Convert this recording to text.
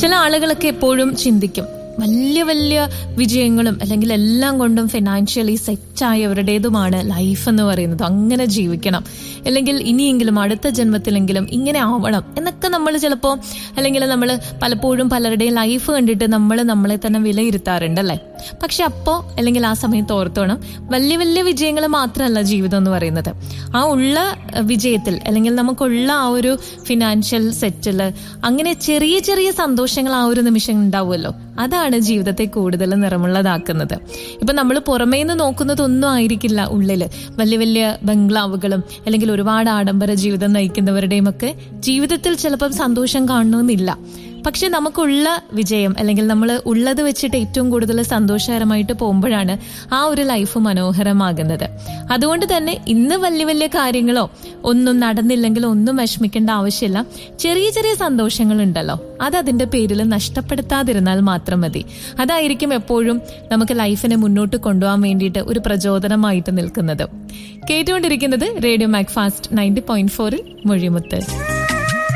ചില ആളുകളൊക്കെ എപ്പോഴും ചിന്തിക്കും വലിയ വലിയ വിജയങ്ങളും അല്ലെങ്കിൽ എല്ലാം കൊണ്ടും ഫിനാൻഷ്യലി സെറ്റായവരുടേതുമാണ് ലൈഫ് എന്ന് പറയുന്നത് അങ്ങനെ ജീവിക്കണം അല്ലെങ്കിൽ ഇനിയെങ്കിലും അടുത്ത ജന്മത്തിലെങ്കിലും ഇങ്ങനെ ആവണം എന്നൊക്കെ നമ്മൾ ചിലപ്പോൾ അല്ലെങ്കിൽ നമ്മൾ പലപ്പോഴും പലരുടെയും ലൈഫ് കണ്ടിട്ട് നമ്മൾ നമ്മളെ തന്നെ വിലയിരുത്താറുണ്ട് അല്ലേ പക്ഷെ അപ്പോൾ അല്ലെങ്കിൽ ആ സമയത്ത് ഓർത്തോണം വലിയ വലിയ വിജയങ്ങൾ മാത്രമല്ല ജീവിതം എന്ന് പറയുന്നത് ആ ഉള്ള വിജയത്തിൽ അല്ലെങ്കിൽ നമുക്കുള്ള ആ ഒരു ഫിനാൻഷ്യൽ സെറ്റിൽ അങ്ങനെ ചെറിയ ചെറിയ സന്തോഷങ്ങൾ ആ ഒരു നിമിഷം ഉണ്ടാവുമല്ലോ അതാണ് ജീവിതത്തെ കൂടുതൽ നിറമുള്ളതാക്കുന്നത് ഇപ്പൊ നമ്മൾ പുറമേ നിന്ന് നോക്കുന്നതൊന്നും ആയിരിക്കില്ല ഉള്ളില് വലിയ വലിയ ബംഗ്ലാവുകളും അല്ലെങ്കിൽ ഒരുപാട് ആഡംബര ജീവിതം നയിക്കുന്നവരുടെയും ഒക്കെ ജീവിതത്തിൽ ചിലപ്പം സന്തോഷം കാണണമെന്നില്ല പക്ഷെ നമുക്കുള്ള വിജയം അല്ലെങ്കിൽ നമ്മൾ ഉള്ളത് വെച്ചിട്ട് ഏറ്റവും കൂടുതൽ സന്തോഷകരമായിട്ട് പോകുമ്പോഴാണ് ആ ഒരു ലൈഫ് മനോഹരമാകുന്നത് അതുകൊണ്ട് തന്നെ ഇന്ന് വലിയ വലിയ കാര്യങ്ങളോ ഒന്നും നടന്നില്ലെങ്കിലോ ഒന്നും വിഷമിക്കേണ്ട ആവശ്യമില്ല ചെറിയ ചെറിയ സന്തോഷങ്ങൾ ഉണ്ടല്ലോ അത് അതിന്റെ പേരിൽ നഷ്ടപ്പെടുത്താതിരുന്നാൽ മാത്രം മതി അതായിരിക്കും എപ്പോഴും നമുക്ക് ലൈഫിനെ മുന്നോട്ട് കൊണ്ടുപോകാൻ വേണ്ടിയിട്ട് ഒരു പ്രചോദനമായിട്ട് നിൽക്കുന്നത് കേട്ടുകൊണ്ടിരിക്കുന്നത് radio Mac Fast ninety point ഫോറിൽ മൊഴിമുത്ത്